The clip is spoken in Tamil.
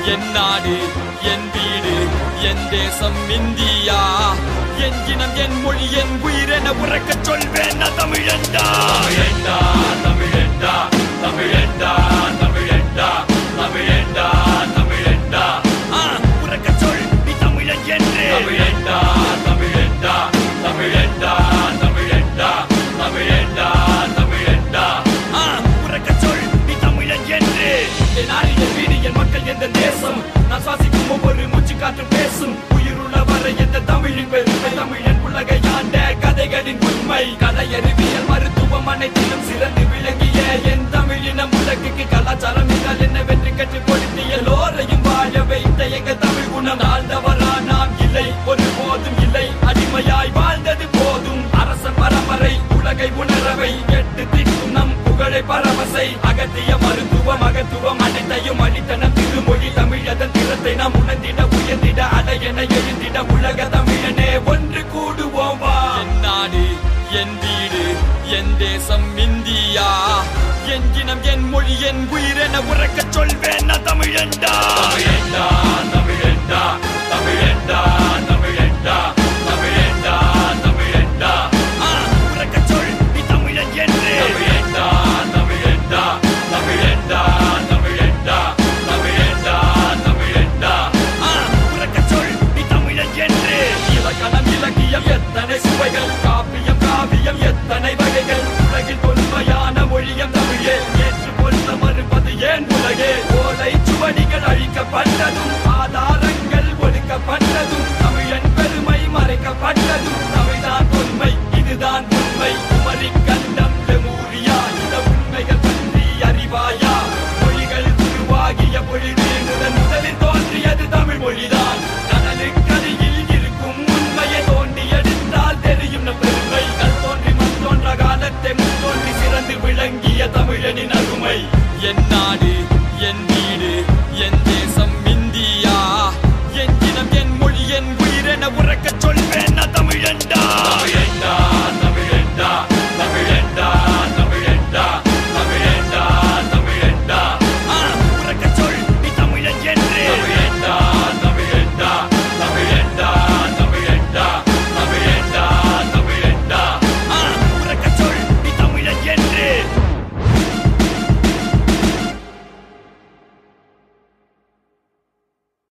என் நாடு என் வீடு என் தேசம் இந்தியா என் இனம் என் மொழி என் உயிரென உறக்கச் சொல்வேன் நான் தமிழண்டா தமிழண்டா தமிழண்டா தமிழண்டா தமிழண்டா தமிழண்டா தமிழண்டா ஆ, உறக்கச் சொல் நீ தமிழன் என்று தமிழண்டா தமிழண்டா தமிழண்டா தமிழண்டா தமிழண்டா தமிழண்டா ஆ, உறக்கச் சொல் நீ தமிழன் என்று என் நாடு என் வீடு என் மக்கள் எந்த தேசம் நான் சுவாசிக்கும் ஒவ்வொரு மூச்சு காற்று பேசும் உயிருள்ள வரை எந்த தமிழின் பெருமை தமிழன் உலகை ஆண்ட கதைகளின் உண்மை கதை அறிவியல் மருத்துவம் அனைத்திலும் சிறந்து விளங்கிய என் தமிழினம் உலகுக்கு கலாச்சாரம் என்றால் என்னவென்று கற்றுக் கொடுத்து எல்லோரையும் வாழ வைத்த எங்கள் தமிழ் குணம் ஆழ்ந்தவரா நாம் இல்லை ஒரு போதும் இல்லை அடிமையாய் வாழ்ந்தது போதும் அரசன் பரம்பரை உலகை உணரவை எட்டு திக்கும் நம் புகழை பரவசை அகத்திய மருத்துவம் அகத்துவம் அனைத்தையும் அளித்தன திருமொழி தமிழ் அதன் திறத்தை நாம் உணர்ந்திட உயர்ந்திட அடையென எழுந்திட உலக தமிழனே ஒன்று கூடுவோம் வா என் நாடு என் வீடு என் தேசம் இந்தியா என் இனம் என் மொழி என் உயிரென உறக்கச் சொல்வேன் நான் தமிழண்டா தமிழண்டா தமிழண்டா தமிழண்டா